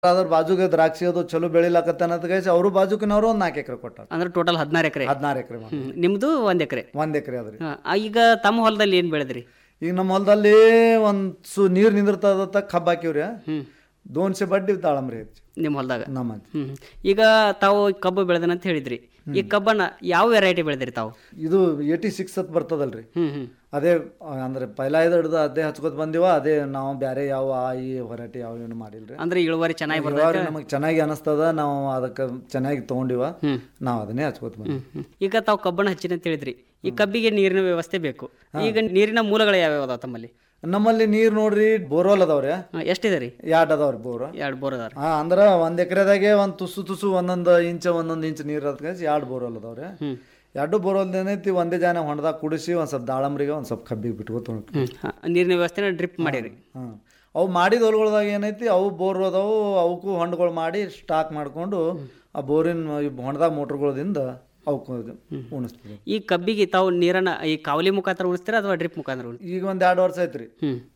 ಅದ್ರ ಬಾಜುಗೆ ದ್ರಾಕ್ಷಿ ಅದು ಚಲೋ ಬೆಳಿಲಕತ್ತ ಅನ್ನೋದಕ್ಕೆ ಅವರು ಬಾಜುಕಿನವರು ಒಂದ್ ನಾಲ್ಕು ಎಕರೆ ಕೊಟ್ಟಾರ ಅಂದ್ರೆ ಟೋಟಲ್ ಹದಿನಾರು ಎಕರೆ ಹದಿನಾರು ಎಕರೆ ನಿಮ್ದು ಒಂದ್ ಎಕರೆ ಒಂದ್ ಎಕರೆ ಅದ್ರಿ ಈಗ ತಮ್ಮ ಹೊಲದಲ್ಲಿ ಏನ್ ಬೆಳೆದ್ರಿ ಈಗ ನಮ್ಮ ಹೊಲದಲ್ಲಿ ಒಂದ್ ಸು ನೀರ್ ನಿಂದಿರ್ತದ ಕಬ್ಬ್ ಹಾಕಿವ್ರಿ ಹ್ಮ್ ದೋನ್ಸೆ ಬಡ್ಡಿ ತಾಳಂಬ್ರಿ ಹೆಚ್ಚು ನಿಮ್ಮ ಹೊಲದಾಗ ನಮ್ಮ ಹ್ಮ್ ಈಗ ತಾವು ಕಬ್ಬು ಬೆಳೆದನಂತ ಹೇಳಿದ್ರಿ ಈ ಕಬ್ಬನ್ನ ಯಾವ ವೆರೈಟಿ ಬೆಳೆದ್ರಿ ತಾವು ಇದು ಏಟಿ ಸಿಕ್ಸ್ ಅಂತ ಬರ್ತದಲ್ರಿ ಹ್ಮ್ ಹ್ಮ್ ಅದೇ ಆ, ಅಂದ್ರೆ ಪೈಲ ಇದು ಹಿಡ್ದು ಅದೇ ಹಚ್ಕೊತ ಬಂದಿವ ಅದೇ ನಾವು ಬೇರೆ ಯಾವ ಆ ಈ ಹೊರಟಿ ಯಾವ ಏನು ಮಾಡಿಲ್ರಿ ಅಂದ್ರೆ ಇಳುವರಿ ಚೆನ್ನಾಗಿ ಬರ್ತದೆ ಇಳುವರಿ ನಮಗೆ ಚೆನ್ನಾಗಿ ಅನಿಸ್ತದ ನಾವು ಅದಕ್ಕೆ ಚೆನ್ನಾಗಿ ತಗೊಂಡಿವ ನಾವು ಅದನ್ನೇ ಹಚ್ಕೊತ ಬಂದ್ವಿ ಹ್ಮ್. ಈಗ ತಾವು ಕಬ್ಬನ್ನ ಹಚ್ಚಿನ ಅಂತ ಹೇಳಿದ್ರಿ ಈ ಕಬ್ಬಿಗೆ ನೀರಿನ ವ್ಯವಸ್ಥೆ ಬೇಕು ಈಗ ನೀರಿನ ಮೂಲಗಳು ಯಾವ್ಯಾವ ಅದಾವ ತಮ್ಮಲ್ಲಿ ನಮ್ಮಲ್ಲಿ ನೀರ್ ನೋಡ್ರಿ ಬೋರ್ವೆಲ್ ಅದಾವ್ರಿ ಹಾ, ಎಷ್ಟಿದೆ ರೀ ಎರಡು ಅದಾವ್ರಿ ಬೋರ್ ಎರಡು ಬೋರ್ ಅದಾರ ಹಾ ಅಂದ್ರ ಒಂದ್ ಎಕರೆದಾಗೆ ಒಂದ್ ತುಸು ತುಸು ಒಂದೊಂದು ಇಂಚ ಒಂದೊಂದು ಇಂಚ್ ನೀರ್ ಅದಕ್ಕೆ ಎರಡು ಬೋರ್ವೆಲ್ ಅದಾವ್ರಿ ಹ್ಮ್ ಎರಡು ಬೋರ್ವೆಲ್ ಏನೈತಿ ಒಂದೇ ಜಾನ ಹೊಂಡದಾಗ ಕುಡಿಸಿ ಒಂದ್ ಸ್ವಲ್ಪ ದಾಳಂಬ್ರಿಗೆ ಒಂದ್ ಸ್ವಲ್ಪ ಕಬ್ಬಿಗೆ ಬಿಟ್ಕೊತ ಹ್ಮ್ ಹಾ, ನೀರಿನ ವ್ಯವಸ್ಥೆನ ಡ್ರಿಪ್ ಮಾಡಿರಿ ಹಾ ಅವು ಮಾಡಿದ ಹೊಲಗಳ್ದಾಗ ಏನೈತಿ ಅವು ಬೋರ್ ಅದಾವು ಅವಕ್ಕೂ ಹೊಂಡಗಳು ಮಾಡಿ ಸ್ಟಾಕ್ ಮಾಡ್ಕೊಂಡು ಆ ಬೋರಿನ ಹೊಂಡದಾಗ ಮೋಟ್ರ್ಗಳದಿಂದ ಅವಕ್ಕೂ ಉಣಿಸ್ತೀವಿ ಈ ಕಬ್ಬಿಗೆ ತಾವು ನೀರನ್ನ ಈ ಕಾವಲಿ ಮುಖಾಂತರ ಉಣಿಸ್ತೀರಾ ಅಥವಾ ಡ್ರಿಪ್ ಮುಖಾಂತರ ಉಣಿಸ್ತೀರಾ? ಈಗ ಒಂದ್ ಎರಡು ವರ್ಷ ಐತ್ರಿ ಹ್ಮ್